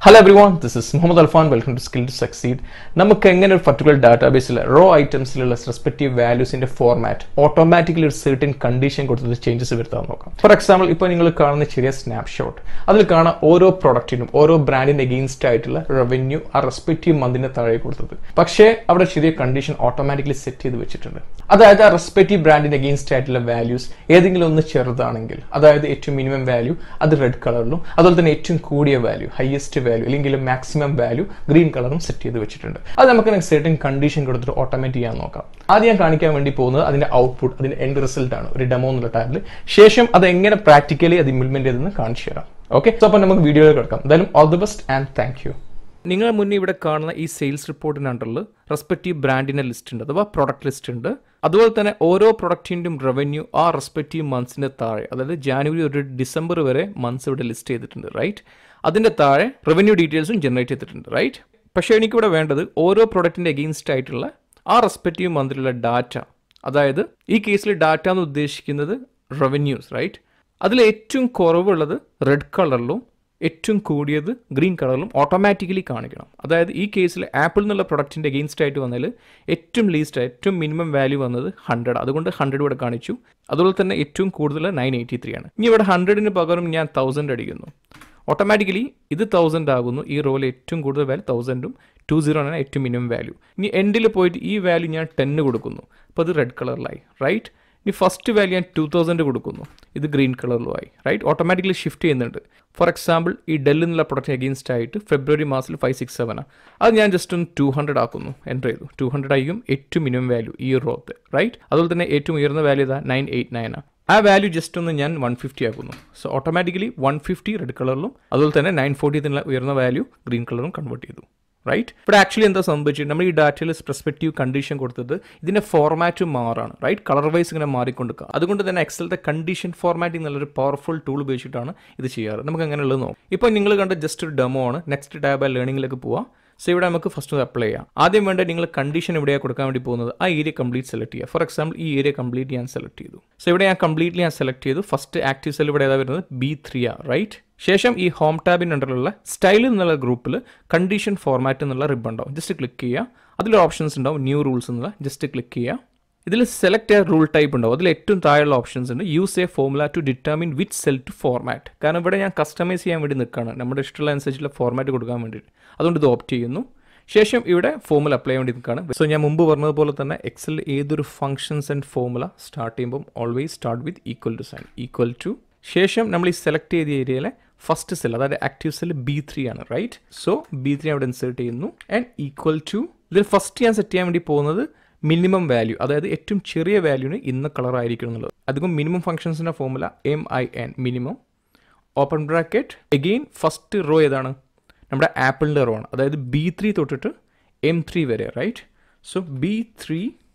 hello everyone this is Muhammad Alfan welcome to skill to succeed നമുക്ക് എങ്ങനെ ഒരു particular ഡാറ്റാബേസിൽ റോ ഐറ്റംസിലുള്ള റെസ്പെക്റ്റീവ് വാല്യൂസിന്റെ ഫോർമാറ്റ് ഓട്ടോമാറ്റിക്കലി ഒരു സർട്ടൻ കണ്ടീഷൻ കൊടുത്തത് ചേഞ്ചസ് വരുത്താൻ നോക്കാം ഫോർ എക്സാമ്പിൾ ഇപ്പോൾ നിങ്ങൾ കാണുന്ന ചെറിയ സ്നാപ്ഷോട്ട് അതിൽ കാണാൻ ഓരോ പ്രൊഡക്റ്റിനും ഓരോ ബ്രാൻഡിന്റെ അഗെയിൻസ്റ്റ് ആയിട്ടുള്ള റവന്യൂ ആ റെസ്പെക്റ്റീവ് മന്തിന് താഴെ കൊടുത്തത് പക്ഷേ അവിടെ ചെറിയ കണ്ടീഷൻ ഓട്ടോമാറ്റിക്കലി സെറ്റ് ചെയ്ത് വെച്ചിട്ടുണ്ട് അതായത് ആ റെസ്പെക്റ്റീവ് ബ്രാൻഡിന്റെ അഗെയിൻസ്റ്റ് ആയിട്ടുള്ള വാല്യൂസ് ഏതെങ്കിലും ഒന്ന് ചെറുതാണെങ്കിൽ അതായത് ഏറ്റവും മിനിമം വാല്യൂ അത് റെഡ് കളറിലും അതുപോലെ തന്നെ ഏറ്റവും കൂടിയ വാല്യൂ ഹയസ്റ്റ് വാല്യൂ അല്ലെങ്കിൽ മാക്സിമം വാല്യൂ ഗ്രീൻ കളറും സെറ്റ് ചെയ്ത് വെച്ചിട്ടുണ്ട് അത് നമുക്ക് സെർട്ടൻ കണ്ടീഷൻ കൊടുത്തിട്ട് ഓട്ടോമേറ്റ് ചെയ്യാൻ നോക്കാം ആദ്യം ഞാൻ കാണിക്കാൻ വേണ്ടി പോകുന്നത് അതിന്റെ ഔട്ട്പുട്ട് അതിന്റെ എൻഡ് റിസൾട്ട് ആണ് ഒരു ഡെമോ എന്നുള്ള ടാബിൽ ശേഷം അത് എങ്ങനെ പ്രാക്ടിക്കലി അത് ഇംപ്ലിമെന്റ് ചെയ്തെന്ന് കാണിച്ചു തരാം ഓക്കെ സോ അപ്പോൾ നമുക്ക് വീഡിയോയിൽ കിടക്കാം എന്തായാലും all the best and thank you നിങ്ങളെ മുന്നേ ഇവിടെ കാണുന്ന ഈ സെയിൽസ് റിപ്പോർട്ടിന് അണ്ടറിൽ റെസ്പെക്റ്റീവ് ബ്രാൻഡിന്റെ ലിസ്റ്റ് ഉണ്ട് അഥവാ പ്രൊഡക്റ്റ് ലിസ്റ്റ് ഉണ്ട് അതുപോലെ തന്നെ ഓരോ പ്രൊഡക്റ്റിൻ്റെയും റവന്യൂ ആ റെസ്പെക്റ്റീവ് മന്ത്സിന്റെ താഴെ അതായത് ജാനുവരി ഒരു ഡിസംബർ വരെ മന്ത്സ് ഇവിടെ ലിസ്റ്റ് ചെയ്തിട്ടുണ്ട് റൈറ്റ് അതിന്റെ താഴെ റവന്യൂ ഡീറ്റെയിൽസും ജനറേറ്റ് ചെയ്തിട്ടുണ്ട് റൈറ്റ് പക്ഷേ എനിക്കിവിടെ വേണ്ടത് ഓരോ പ്രൊഡക്റ്റിന്റെ അഗെയിൻസ്റ്റ് ആയിട്ടുള്ള ആ റെസ്പെക്റ്റീവ് മന്തിലുള്ള ഡാറ്റ അതായത് ഈ കേസിൽ ഡാറ്റ എന്ന് ഉദ്ദേശിക്കുന്നത് റവന്യൂസ് റൈറ്റ് അതിൽ ഏറ്റവും കുറവുള്ളത് റെഡ് കളറിലും ഏറ്റവും കൂടിയത് ഗ്രീൻ കളറിലും ഓട്ടോമാറ്റിക്കലി കാണിക്കണം അതായത് ഈ കേസിൽ ആപ്പിൾ എന്നുള്ള പ്രൊഡക്റ്റിൻ്റെ അഗെയിൻസ്റ്റ് ആയിട്ട് വന്നാൽ ഏറ്റവും ലീസ്റ്റ് ഏറ്റവും മിനിമം വാല്യൂ വന്നത് ഹൺഡ്രഡ് അതുകൊണ്ട് ഹൺഡ്രഡ് ഇവിടെ കാണിച്ചു അതുപോലെ തന്നെ ഏറ്റവും കൂടുതൽ നയൻ എയ്റ്റി ത്രീ ആണ് ഇനി ഇവിടെ ഹൺഡ്രഡിന് പകരം ഞാൻ തൗസൻഡ് അടിക്കുന്നു ഓട്ടോമാറ്റിക്കലി ഇത് തൗസൻഡ് ആകുന്നു ഈ റോയിൽ ഏറ്റവും കൂടുതൽ വാല്യൂ തൗസൻഡും ടു സീറോ ആണ് ഏറ്റവും മിനിമം വാല്യൂ ഇനി എൻഡിൽ പോയിട്ട് ഈ വാല്യൂ ഞാൻ ടെന്ന് കൊടുക്കുന്നു അപ്പോൾ അത് റെഡ് കളറിലായി റൈറ്റ് ഇനി ഫസ്റ്റ് വാല്യൂ ഞാൻ ടു തൗസൻഡ് കൊടുക്കുന്നു ഇത് ഗ്രീൻ കളറിലുമായി റൈറ്റ് ഓട്ടോമാറ്റിക്കലി ഷിഫ്റ്റ് ചെയ്യുന്നുണ്ട് ഫോർ എക്സാമ്പിൾ ഈ ഡെല്ലിൽ നിന്നുള്ള പ്രൊഡക്റ്റ് അഗെയിൻസ്റ്റ് ആയിട്ട് ഫെബ്രുവരി മാസത്തിൽ ഫൈവ് സിക്സ് സെവനാണ് അത് ഞാൻ ജസ്റ്റ് ഒന്ന് ടു ഹൺഡ്രഡ് ആക്കുന്നു എൻ്റർ ചെയ്തു ടു ഹൺഡ്രഡ് ആയിരിക്കും ഏറ്റവും മിനിമം വാല്യൂ ഈ റോത്ത് റൈറ്റ് അതുപോലെ തന്നെ ഏറ്റവും ഉയർന്ന വാല്യൂ ഇതാ നയൻ എയ്റ്റ് നയൻ ആണ് ആ വാല്യൂ ജസ്റ്റ് ഒന്ന് ഞാൻ വൺ ഫിഫ്റ്റി ആക്കുന്നു so automatically one fifty red കളറിലും അതുപോലെ തന്നെ നയൻ ഫോർട്ടി എന്നുള്ള ഉയർന്ന വാല്യൂ ഗ്രീൻ കളറും കൺവേർട്ട് ചെയ്തു റൈറ്റ് ഇവിടെ ആക്ച്വലി എന്താ സംഭവിച്ചത് നമ്മൾ ഈ ഡാറ്റയിൽ പെർസ്പെക്റ്റീവ് കണ്ടീഷൻ കൊടുത്തത് ഇതിൻ്റെ ഫോർമാറ്റ് മാറാണ് റൈറ്റ് കളർ വൈസ് ഇങ്ങനെ മാറിക്കൊണ്ടിരിക്കുക അതുകൊണ്ട് തന്നെ എക്സലിൻ്റെ കണ്ടീഷൻ ഫോർമാറ്റിംഗ് നല്ലൊരു പവർഫുൾ ടൂൾ ഉപയോഗിച്ചിട്ടാണ് ഇത് ചെയ്യാറ് നമുക്ക് അങ്ങനെ ഉള്ളത് നോക്കാം ഇപ്പോൾ നിങ്ങൾ കണ്ട ജസ്റ്റ് ഒരു ഡെമോ ആണ് നെക്സ്റ്റ് ടാബ് ലേണിംഗിലേക്ക് പോവാം സോ ഇവിടെ നമുക്ക് ഫസ്റ്റ് അപ്ലൈ ചെയ്യാം ആദ്യം വേണ്ട നിങ്ങൾ കണ്ടീഷൻ എവിടെയാണ് കൊടുക്കാൻ വേണ്ടി പോകുന്നത് ആ ഏരിയ കംപ്ലീറ്റ് സെലക്ട് ചെയ്യുക ഫോർ എക്സാമ്പിൾ ഈ ഏരിയ കംപ്ലീറ്റ് ഞാൻ സെലക്ട് ചെയ്തു സോ ഇവിടെ ഞാൻ കംപ്ലീറ്റ്ലി ഞാൻ സെലക്ട് ചെയ്തു ഫസ്റ്റ് ആക്റ്റീവ് സെൽ ഇവിടെ ഏതാ വരുന്നത് ബി ത്രീ ആ റൈറ്റ് ശേഷം ഈ ഹോം ടാബിൻ്റെ അണ്ടറിലുള്ള സ്റ്റൈൽ എന്നുള്ള ഗ്രൂപ്പിൽ കണ്ടീഷൻ ഫോർമാറ്റ് എന്നുള്ള റിബൺ ഉണ്ടാവും ജസ്റ്റ് ക്ലിക്ക് ചെയ്യുക അതിൽ ഓപ്ഷൻസ് ഉണ്ടാവും ന്യൂ റൂൾസ് എന്നുള്ള ജസ്റ്റ് ക്ലിക്ക് ചെയ്യുക ഇതിൽ സെലക്ട് എ റൂൾ ടൈപ്പ് ഉണ്ടാവും അതിൽ ഏറ്റവും താഴെയുള്ള ഓപ്ഷൻസ് ഉണ്ട് use a formula to determine which cell to format കാരണം ഇവിടെ ഞാൻ കസ്റ്റമൈസ് ചെയ്യാൻ വേണ്ടി നിൽക്കുകയാണ് നമ്മുടെ ഇഷ്ടമുള്ള അനുസരിച്ചുള്ള ഫോർമാറ്റ് കൊടുക്കാൻ വേണ്ടിയിട്ട് അതുകൊണ്ട് ഇത് ഓപ്റ്റ് ചെയ്യുന്നു ശേഷം ഇവിടെ ഫോമുല അപ്ലൈ ചെയ്യാൻ വേണ്ടി നിൽക്കുകയാണ് സോ ഞാൻ മുമ്പ് പറഞ്ഞതുപോലെ തന്നെ എക്സൽ ഏതൊരു ഫംഗ്ഷൻസ് ആൻഡ് ഫോമുല സ്റ്റാർട്ട് ചെയ്യുമ്പോൾ always start with equal to sign equal to ശേഷം നമ്മൾ ഈ സെലക്ട് ചെയ്ത ഏരിയയിലെ ഫസ്റ്റ് സെൽ അതായത് ആക്റ്റീവ് സെൽ ബി ത്രീ ആണ് റൈറ്റ് സോ ബി ത്രീ അവിടെ ഇൻസേർട്ട് ചെയ്യുന്നു ആൻഡ് ഈക്വൽ ടു ഇതിൽ ഫസ്റ്റ് ഞാൻ സെറ്റ് ചെയ്യാൻ വേണ്ടി പോകുന്നത് മിനിമം വാല്യൂ അതായത് ഏറ്റവും ചെറിയ വാല്യൂന് ഇന്ന കളർ ആയിരിക്കും എന്നുള്ളത് അതുകൊണ്ട് മിനിമം ഫംഗ്ഷൻസിൻ്റെ formula M I N minimum open bracket again first row ഏതാണ് നമ്മുടെ ആപ്പിളിൻ്റെ റോ ആണ് അതായത് ബി ത്രീ തൊട്ടിട്ട് എം ത്രീ വരെ right so B three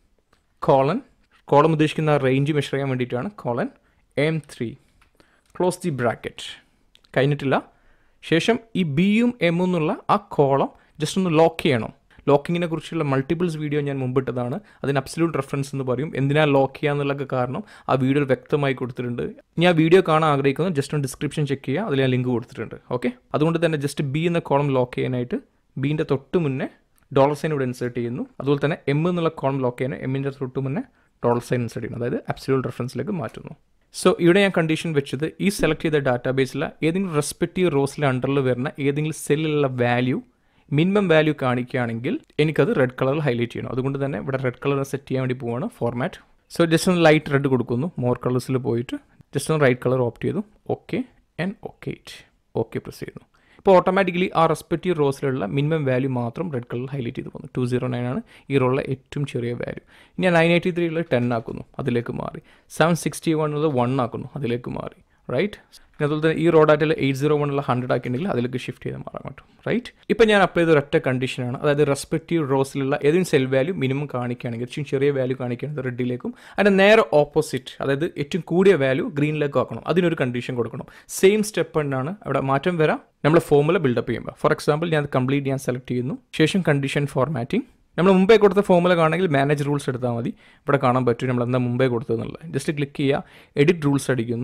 colon column ഉദ്ദേശിക്കുന്ന റേഞ്ച് മെഷർ ചെയ്യാൻ വേണ്ടിയിട്ടാണ് colon M three close the bracket കഴിഞ്ഞിട്ടില്ല ശേഷം ഈ ബിയും എമ്മും എന്നുള്ള ആ കോളം ജസ്റ്റ് ഒന്ന് ലോക്ക് ചെയ്യണം ലോക്കിങ്ങിനെ കുറിച്ചുള്ള മൾട്ടിപ്പിൾസ് വീഡിയോ ഞാൻ മുമ്പിട്ടതാണ് അതിന് അബ്സല്യൂട്ട് റെഫറൻസ് എന്ന് പറയും എന്തിനാണ് ലോക്ക് ചെയ്യുക എന്നുള്ളൊക്കെ കാരണം ആ വീഡിയോ വ്യക്തമായി കൊടുത്തിട്ടുണ്ട് ഞാൻ വീഡിയോ കാണാൻ ആഗ്രഹിക്കുന്നു ജസ്റ്റ് ഒന്ന് ഡിസ്ക്രിപ്ഷൻ ചെക്ക് ചെയ്യുക അതിൽ ഞാൻ ലിങ്ക് കൊടുത്തിട്ടുണ്ട് ഓക്കെ അതുകൊണ്ട് തന്നെ ജസ്റ്റ് ബി എന്ന കോളം ലോക്ക് ചെയ്യാനായിട്ട് ബീൻ്റെ തൊട്ട് മുന്നേ ഡോളർ സൈൻ ഇവിടെ ഇൻസേർട്ട് ചെയ്യുന്നു അതുപോലെ തന്നെ എം എന്നുള്ള കോളം ലോക്ക് ചെയ്യാൻ എമ്മിൻ്റെ തൊട്ട് മുന്നേ ഡോളർ സൈൻ ഇൻസേർട്ട് ചെയ്യുന്നു അതായത് അബ്സല്യൂട്ട് റെഫറൻസിലേക്ക് മാറ്റുന്നു സോ ഇവിടെ ഞാൻ കണ്ടീഷൻ വെച്ചത് ഈ സെലക്ട് ചെയ്ത ഡാറ്റാബേസിൽ ഏതെങ്കിലും റെസ്പെക്റ്റീവ് റോസിലെ അണ്ടറിൽ വരുന്ന ഏതെങ്കിലും സെല്ലിലുള്ള വാല്യൂ മിനിമം വാല്യൂ കാണിക്കുകയാണെങ്കിൽ എനിക്കത് റെഡ് കളറിൽ ഹൈലൈറ്റ് ചെയ്യണം അതുകൊണ്ട് തന്നെ ഇവിടെ റെഡ് കളർ സെറ്റ് ചെയ്യാൻ വേണ്ടി പോവാണ് ഫോർമാറ്റ് സോ ജസ്റ്റ് ഒന്ന് ലൈറ്റ് റെഡ് കൊടുക്കുന്നു മോർ കളേഴ്സിൽ പോയിട്ട് ജസ്റ്റ് ഒന്ന് റൈറ്റ് കളർ ഓപ്റ്റ് ചെയ്തു okay and okay okay press ചെയ്യുന്നു ഇപ്പോൾ ഓട്ടോമാറ്റിക്കലി ആ റെസ്പെക്റ്റീവ് റോസിലുള്ള മിനിമം വാല്യൂ മാത്രം റെഡ് കളർ ഹൈലൈറ്റ് ചെയ്ത് പോകുന്നു ടു സീറോ നയൻ ആണ് ഈ റോളിലെ ഏറ്റവും ചെറിയ വാല്യൂ ഞാൻ നയൻ എയ്റ്റി ത്രീയിൽ ടെൻ ആക്കുന്നു അതിലേക്ക് മാറി സെവൻ സിക്സ്റ്റി വൺ ഉള്ളത് വൺ ആക്കുന്നു അതിലേക്ക് മാറി റൈറ്റ് അതുപോലെ തന്നെ ഈ റോഡാറ്റിൽ എയ്റ്റ് സീറോ വണ്ണുള്ള ഹൺഡ്രഡ് ആക്കിയിട്ടുണ്ടെങ്കിൽ അതിലേക്ക് ഷിഫ്റ്റ് ചെയ്ത് മാറാൻ പറ്റും റൈറ്റ് ഇപ്പം ഞാൻ അപ്ലൈ ചെയ്ത ഒരൊറ്റ കണ്ടീഷനാണ് അതായത് റെസ്പെക്റ്റീവ് റോസിലുള്ള ഏതെങ്കിലും സെൽ വാല്യൂ മിനിമം കാണിക്കുകയാണെങ്കിൽ ഏറ്റവും ചെറിയ വാല്യൂ കാണിക്കുകയാണെങ്കിൽ റെഡിലേക്കും അതിൻ്റെ നേരെ ഓപ്പോസിറ്റ് അതായത് ഏറ്റവും കൂടിയ വാല്യൂ ഗ്രീനിലേക്ക് ആക്കണം അതിനൊരു കണ്ടീഷൻ കൊടുക്കണം സെയിം സ്റ്റെപ്പ് തന്നെയാണ് അവിടെ മാറ്റം വരാം നമ്മൾ ഫോമുല ബിൽഡപ്പ് ചെയ്യുമ്പോൾ ഫോർ എക്സാമ്പിൾ ഞാൻ കംപ്ലീറ്റ് ഞാൻ സെലക്ട് ചെയ്യുന്നു ശേഷം കണ്ടീഷൻ ഫോർമാറ്റിംഗ് നമ്മൾ മുമ്പേ കൊടുത്ത ഫോമുല കാണണമെങ്കിൽ മാനേജ് റൂൾസ് എടുത്താൽ മതി ഇവിടെ കാണാൻ പറ്റും നമ്മൾ എന്താ മുമ്പേ കൊടുത്തതെന്നുള്ളത് ജസ്റ്റ് ക്ലിക്ക് ചെയ്യുക എഡിറ്റ് റൂൾസ് അടിക്കുന്നു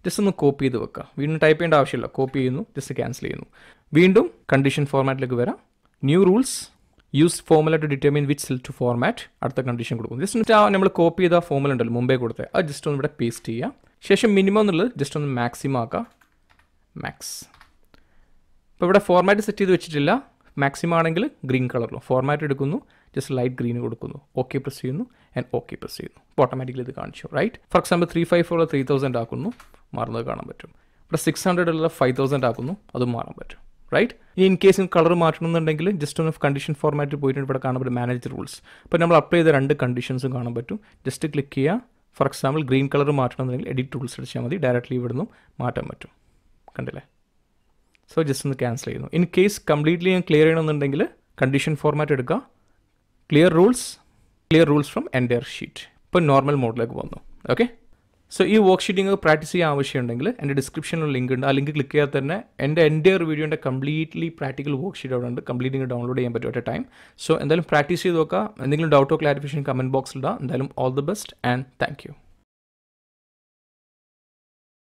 ജസ്റ്റ് ഒന്ന് കോപ്പി ചെയ്ത് വെക്കുക വീണ്ടും ടൈപ്പ് ചെയ്യേണ്ട ആവശ്യമില്ല കോപ്പി ചെയ്യുന്നു ജസ്റ്റ് ക്യാൻസൽ ചെയ്യുന്നു വീണ്ടും കണ്ടീഷൻ ഫോർമാറ്റിലേക്ക് വരാം new rules use formula to determine which cell to format അടുത്ത കണ്ടീഷൻ കൊടുക്കും ജസ്റ്റ് ആ നമ്മൾ കോപ്പി ചെയ്ത ഫോമുല ഉണ്ടല്ലോ മുമ്പേ കൊടുത്തത് അത് ജസ്റ്റ് ഒന്ന് ഇവിടെ പേസ്റ്റ് ചെയ്യുക ശേഷം മിനിമം എന്നുള്ളത് ജസ്റ്റ് ഒന്ന് മാക്സിമം ആക്കുക മാക്സ് ഇപ്പോൾ ഇവിടെ ഫോർമാറ്റ് സെറ്റ് ചെയ്ത് വെച്ചിട്ടില്ല മാക്സിമം ആണെങ്കിൽ ഗ്രീൻ കളറിലും ഫോർമാറ്റ് എടുക്കുന്നു ജസ്റ്റ് ലൈറ്റ് ഗ്രീൻ കൊടുക്കുന്നു ഓക്കെ പ്രസ് ചെയ്യുന്നു ആൻഡ് ഓക്കെ പ്രസ് ചെയ്യുന്നു അപ്പോൾ ഓട്ടോമാറ്റിക്കലി ഇത് കാണിച്ചു right for example three five four three thousand ആക്കുന്നു മാറുന്നത് കാണാൻ പറ്റും ഇവിടെ സിക്സ് ഹൺഡ്രഡ് ഉള്ള ഫൈവ് തൗസൻഡ് ആക്കുന്നു അതും മാറാൻ പറ്റും റൈറ്റ് ഇനി ഇൻ കേസ് കളർ മാറ്റണമെന്നുണ്ടെങ്കിൽ ജസ്റ്റ് ഒന്ന് കണ്ടീഷൻ ഫോർമാറ്റ് പോയിട്ട് ഇവിടെ കാണാൻ പറ്റും മാനേജ് റൂൾസ് അപ്പോൾ നമ്മൾ അപ്ലൈ ചെയ്ത രണ്ട് കണ്ടീഷൻസും കാണാൻ പറ്റും ജസ്റ്റ് ക്ലിക്ക് ചെയ്യുക ഫോർ എക്സാമ്പിൾ ഗ്രീൻ കളർ മാറ്റണമെന്നുണ്ടെങ്കിൽ എഡിറ്റ് റൂൾസ് അടിച്ചാൽ മതി ഡയറക്റ്റ്ലി ഇവിടുന്ന് മാറ്റാൻ പറ്റും കണ്ടില്ലേ സോ ജസ്റ്റ് ഒന്ന് ക്യാൻസൽ ചെയ്യുന്നു ഇൻ കേസ് കംപ്ലീറ്റ്ലി ഞാൻ ക്ലിയർ ചെയ്യണമെന്നുണ്ടെങ്കിൽ കണ്ടീഷൻ ഫോർമാറ്റ് എടുക്കുക clear rules clear rules from entire sheet ഇപ്പോൾ നോർമൽ മോഡിലേക്ക് വന്നു ഓക്കെ സോ ഈ വർക്ക് ഷീറ്റ് നിങ്ങൾക്ക് പ്രാക്ടീസ് ചെയ്യാൻ ആവശ്യമുണ്ടെങ്കിൽ എൻ്റെ ഡിസ്ക്രിപ്ഷനിൽ ലിങ്ക് ഉണ്ട് ആ ലിങ്ക് ക്ലിക്ക് ചെയ്യാൻ തന്നെ എൻ്റെ എൻറ്റയർ വീഡിയോൻ്റെ കംപ്ലീറ്റ്ലി പ്രാക്ടിക്കൽ വർക്ക് ഷീറ്റ് അവിടെ ഉണ്ട് കംപ്ലീറ്റ് നിങ്ങൾക്ക് ഡൗൺലോഡ് ചെയ്യാൻ പറ്റും അറ്റ് ടൈം സോ എന്തായാലും പ്രാക്ടീസ് ചെയ്ത് നോക്കുക എന്തെങ്കിലും ഡൗട്ടോ ക്ലാരിഫിക്കേഷൻ കമൻറ്റ് ബോക്സിൽ ഇടാം എന്തായാലും all the best and thank U